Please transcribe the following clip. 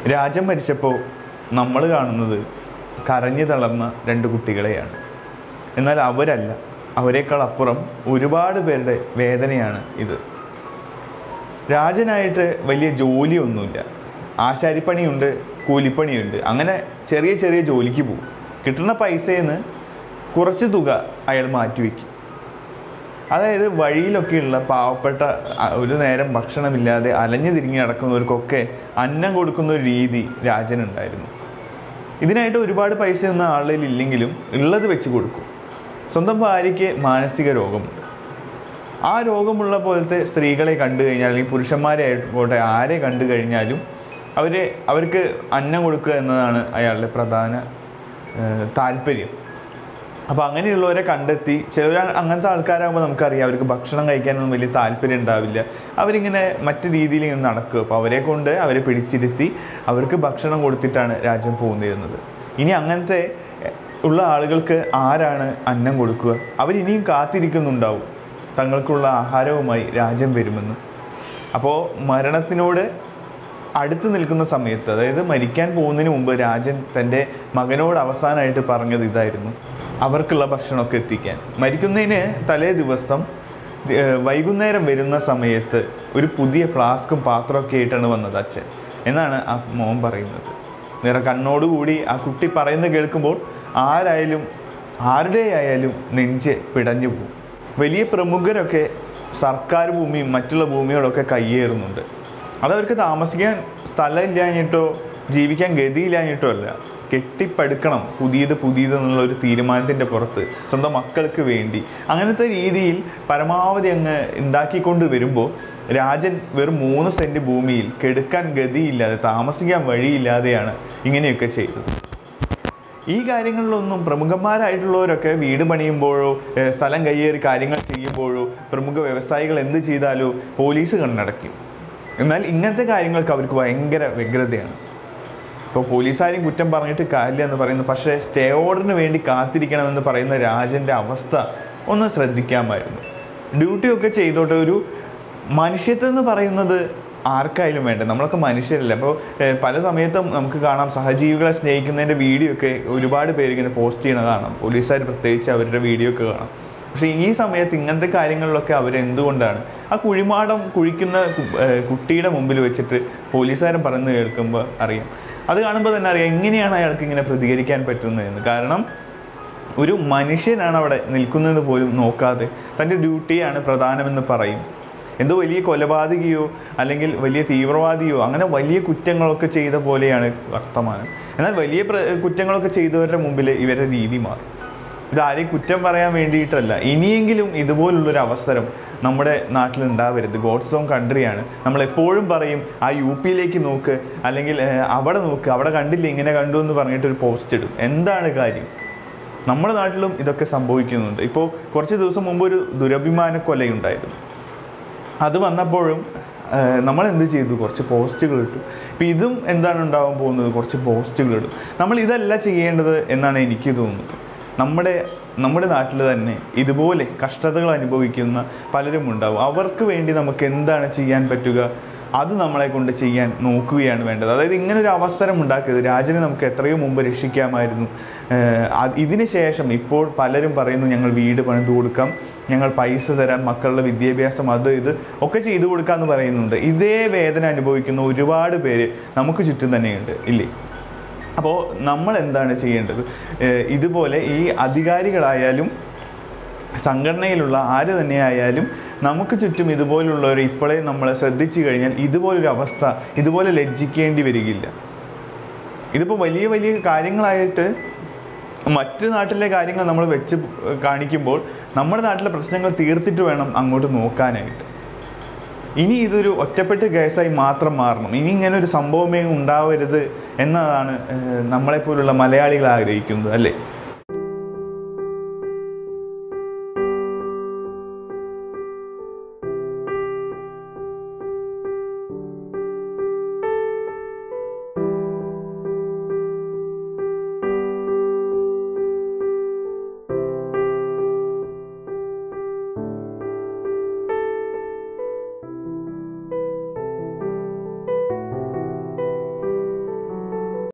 രാജൻ മരിച്ചപ്പോൾ നമ്മൾ കാണുന്നത് കരഞ്ഞു തളർന്ന രണ്ട് കുട്ടികളെയാണ് എന്നാൽ അവരല്ല അവരെക്കാൾ അപ്പുറം ഒരുപാട് പേരുടെ വേദനയാണ് ഇത് രാജനായിട്ട് വലിയ ജോലിയൊന്നുമില്ല ആശാരിപ്പണിയുണ്ട് കൂലിപ്പണിയുണ്ട് അങ്ങനെ ചെറിയ ചെറിയ ജോലിക്ക് പോകും കിട്ടുന്ന പൈസയിൽ നിന്ന് കുറച്ച് തുക അയാൾ മാറ്റിവെക്കും അതായത് വഴിയിലൊക്കെയുള്ള പാവപ്പെട്ട അ, ഒരു നേരം ഭക്ഷണമില്ലാതെ അലഞ്ഞു തിരിഞ്ഞ് നടക്കുന്നവർക്കൊക്കെ അന്നം കൊടുക്കുന്ന ഒരു രീതി രാജനുണ്ടായിരുന്നു ഇതിനായിട്ട് ഒരുപാട് പൈസ ഒന്നും ആളുകളിൽ ഇല്ലെങ്കിലും ഉള്ളത് വെച്ച് കൊടുക്കും സ്വന്തം ഭാര്യയ്ക്ക് മാനസിക രോഗമുണ്ട് ആ രോഗമുള്ള പോലത്തെ സ്ത്രീകളെ കണ്ടു കഴിഞ്ഞാൽ അല്ലെങ്കിൽ പുരുഷന്മാരെ ആയിക്കോട്ടെ ആരെ കണ്ടു കഴിഞ്ഞാലും അവരെ അവർക്ക് അന്നം കൊടുക്കുക എന്നതാണ് അയാളുടെ പ്രധാന ഏഹ്, താല്പര്യം അപ്പോൾ അങ്ങനെയുള്ളവരെ കണ്ടെത്തി ചില അങ്ങനത്തെ ആൾക്കാരാകുമ്പോൾ നമുക്കറിയാം അവർക്ക് ഭക്ഷണം കഴിക്കാനൊന്നും വലിയ താല്പര്യം ഉണ്ടാവില്ല അവരിങ്ങനെ മറ്റു രീതിയിൽ ഇങ്ങനെ നടക്കുക അപ്പോൾ അവരെ കൊണ്ട് അവരെ പിടിച്ചിരുത്തി അവർക്ക് ഭക്ഷണം കൊടുത്തിട്ടാണ് രാജ്യം പോകുന്നിരുന്നത് ഇനി അങ്ങനത്തെ എഹ്, ഉള്ള ആളുകൾക്ക് ആരാണ് അന്നം കൊടുക്കുക അവരിനിയും കാത്തിരിക്കുന്നുണ്ടാവും തങ്ങൾക്കുള്ള ആഹാരവുമായി രാജ്യം വരുമെന്ന് അപ്പോൾ മരണത്തിനോട് അടുത്ത് നിൽക്കുന്ന സമയത്ത് അതായത് മരിക്കാൻ പോകുന്നതിന് മുമ്പ് രാജൻ തൻ്റെ മകനോട് അവസാനമായിട്ട് പറഞ്ഞത് ഇതായിരുന്നു അവർക്കുള്ള ഭക്ഷണമൊക്കെ എത്തിക്കാൻ മരിക്കുന്നതിന് തലേ ദിവസം ഏഹ്, വൈകുന്നേരം വരുന്ന സമയത്ത് ഒരു പുതിയ ഫ്ലാസ്കും പാത്രമൊക്കെ ആയിട്ടാണ് വന്നത് അച്ഛൻ എന്നാണ് ആ മോൻ പറയുന്നത് നിറ കണ്ണോടുകൂടി ആ കുട്ടി പറയുന്നത് കേൾക്കുമ്പോൾ ആരായാലും ആരുടെ ആയാലും നെഞ്ച് പിടഞ്ഞു പോകും വലിയ പ്രമുഖരൊക്കെ സർക്കാർ ഭൂമിയും മറ്റുള്ള ഭൂമികളൊക്കെ കയ്യേറുന്നുണ്ട് അതവർക്ക് താമസിക്കാൻ സ്ഥലമില്ലാഞ്ഞിട്ടോ ജീവിക്കാൻ ഗതിയില്ലാഞ്ഞിട്ടോ അല്ല കെട്ടിപ്പടുക്കണം പുതിയത് പുതിയത് എന്നുള്ള ഒരു തീരുമാനത്തിൻ്റെ പുറത്ത് സ്വന്തം മക്കൾക്ക് വേണ്ടി അങ്ങനത്തെ രീതിയിൽ പരമാവധി അങ്ങ് ഉണ്ടാക്കിക്കൊണ്ട് വരുമ്പോൾ രാജൻ വെറും മൂന്ന് സെൻറ്റ് ഭൂമിയിൽ കെടുക്കാൻ ഗതിയില്ലാതെ താമസിക്കാൻ വഴിയില്ലാതെയാണ് ഇങ്ങനെയൊക്കെ ചെയ്തത് ഈ കാര്യങ്ങളിലൊന്നും പ്രമുഖന്മാരായിട്ടുള്ളവരൊക്കെ വീട് പണിയുമ്പോഴോ ഏഹ് സ്ഥലം കയ്യേറി കാര്യങ്ങൾ ചെയ്യുമ്പോഴോ പ്രമുഖ വ്യവസായികൾ എന്ത് ചെയ്താലോ പോലീസ് കണ്ണടയ്ക്കും എന്നാൽ ഇങ്ങനത്തെ കാര്യങ്ങൾക്ക് അവർക്ക് ഭയങ്കര വ്യഗ്രതയാണ് ഇപ്പോൾ പോലീസുകാരും കുറ്റം പറഞ്ഞിട്ട് കാര്യമില്ല എന്ന് പറയുന്നു പക്ഷേ സ്റ്റേ ഓർഡറിന് വേണ്ടി കാത്തിരിക്കണമെന്ന് പറയുന്ന രാജൻ്റെ അവസ്ഥ ഒന്ന് ശ്രദ്ധിക്കാമായിരുന്നു ഡ്യൂട്ടിയൊക്കെ ചെയ്തോട്ടെ ഒരു മനുഷ്യത്വം എന്ന് പറയുന്നത് ആർക്കായാലും വേണ്ട നമ്മളൊക്കെ മനുഷ്യരല്ല അപ്പോൾ പല സമയത്തും നമുക്ക് കാണാം സഹജീവികളെ സ്നേഹിക്കുന്നതിൻ്റെ വീഡിയോ ഒക്കെ ഒരുപാട് പേര് ഇങ്ങനെ പോസ്റ്റ് ചെയ്യണത് കാണാം പോലീസുകാർ പ്രത്യേകിച്ച് അവരുടെ വീഡിയോ ഒക്കെ കാണാം പക്ഷേ ഈ സമയത്ത് ഇങ്ങനത്തെ കാര്യങ്ങളിലൊക്കെ അവരെന്തുകൊണ്ടാണ് ആ കുഴിമാടം കുഴിക്കുന്ന കു- ഏഹ് കുട്ടിയുടെ മുമ്പിൽ വെച്ചിട്ട് പോലീസുകാരൻ പറയുന്നത് കേൾക്കുമ്പോൾ അറിയാം അത് കാണുമ്പോൾ തന്നെ അറിയാം എങ്ങനെയാണ് അയാൾക്ക് ഇങ്ങനെ പ്രതികരിക്കാൻ പറ്റുന്നതെന്ന് കാരണം ഒരു മനുഷ്യനാണ് അവിടെ നിൽക്കുന്നത് പോലും നോക്കാതെ തൻ്റെ ഡ്യൂട്ടിയാണ് പ്രധാനമെന്ന് പറയും എന്തോ വലിയ കൊലപാതകിയോ അല്ലെങ്കിൽ വലിയ തീവ്രവാദിയോ അങ്ങനെ വലിയ കുറ്റങ്ങളൊക്കെ ചെയ്ത പോലെയാണ് വർത്തമാനം എന്നാൽ വലിയ പ്ര- കുറ്റങ്ങളൊക്കെ ചെയ്തവരുടെ മുമ്പിൽ ഇവരുടെ രീതി മാറും ഇതാരെയും കുറ്റം പറയാൻ വേണ്ടിയിട്ടല്ല ഇനിയെങ്കിലും ഇതുപോലുള്ളൊരു അവസരം നമ്മുടെ നാട്ടിൽ ഉണ്ടാവരുത് ഗോഡ്സ് ഓൺ കൺട്രിയാണ് നമ്മൾ എപ്പോഴും പറയും ആ യു പിയിലേക്ക് നോക്ക് അല്ലെങ്കിൽ ഏഹ്, അവിടെ നോക്ക് അവിടെ കണ്ടില്ല ഇങ്ങനെ കണ്ടു എന്ന് പറഞ്ഞിട്ട് ഒരു പോസ്റ്റ് ഇടും എന്താണ് കാര്യം നമ്മുടെ നാട്ടിലും ഇതൊക്കെ സംഭവിക്കുന്നുണ്ട് ഇപ്പോൾ കുറച്ച് ദിവസം മുമ്പ് ഒരു ദുരഭിമാന കൊലയുണ്ടായിരുന്നു അത് വന്നപ്പോഴും ഏഹ്, നമ്മൾ എന്ത് ചെയ്തു കുറച്ച് പോസ്റ്റുകൾ ഇട്ടു ഇപ്പം ഇതും എന്താണ് ഉണ്ടാവാൻ പോകുന്നത് കുറച്ച് പോസ്റ്റുകൾ ഇടും നമ്മൾ ഇതല്ല ചെയ്യേണ്ടത് എന്നാണ് എനിക്ക് തോന്നുന്നത് നമ്മുടെ നമ്മുടെ നാട്ടിൽ തന്നെ ഇതുപോലെ കഷ്ടതകൾ അനുഭവിക്കുന്ന പലരും ഉണ്ടാവും അവർക്ക് വേണ്ടി നമുക്ക് എന്താണ് ചെയ്യാൻ പറ്റുക അത് നമ്മളെ കൊണ്ട് ചെയ്യാൻ നോക്കുകയാണ് വേണ്ടത് അതായത് ഇങ്ങനെ ഒരു അവസരം ഉണ്ടാക്കിയത് രാജനെ നമുക്ക് എത്രയോ മുമ്പ് രക്ഷിക്കാമായിരുന്നു ഏഹ് അത് ഇതിന് ശേഷം ഇപ്പോൾ പലരും പറയുന്നു ഞങ്ങൾ വീട് പണിത് കൊടുക്കാം ഞങ്ങൾ പൈസ തരാം മക്കളുടെ വിദ്യാഭ്യാസം അത് ഇത് ഒക്കെ ചെയ്തു കൊടുക്കാമെന്ന് പറയുന്നുണ്ട് ഇതേ വേദന അനുഭവിക്കുന്ന ഒരുപാട് പേര് നമുക്ക് ചുറ്റും തന്നെയുണ്ട് ഇല്ലേ അപ്പോൾ നമ്മൾ എന്താണ് ചെയ്യേണ്ടത് ഏഹ് ഇതുപോലെ ഈ അധികാരികളായാലും സംഘടനയിലുള്ള ആര് തന്നെയായാലും നമുക്ക് ചുറ്റും ഇതുപോലുള്ളവർ ഇപ്പോഴേ നമ്മൾ ശ്രദ്ധിച്ചു കഴിഞ്ഞാൽ ഇതുപോലൊരു അവസ്ഥ ഇതുപോലെ ലജ്ജിക്കേണ്ടി വരികയില്ല ഇതിപ്പോൾ വലിയ വലിയ കാര്യങ്ങളായിട്ട് മറ്റ് നാട്ടിലെ കാര്യങ്ങൾ നമ്മൾ വെച്ച് കാണിക്കുമ്പോൾ നമ്മുടെ നാട്ടിലെ പ്രശ്നങ്ങൾ തീർത്തിട്ട് വേണം അങ്ങോട്ട് നോക്കാനായിട്ട് ഇനി ഇതൊരു ഒറ്റപ്പെട്ട കേസായി മാത്രം മാറണം ഇനി ഇങ്ങനെ ഒരു സംഭവമേ ഉണ്ടാവരുത് എന്നതാണ് ഏഹ്, നമ്മളെപ്പോലുള്ള മലയാളികൾ ആഗ്രഹിക്കുന്നത് അല്ലേ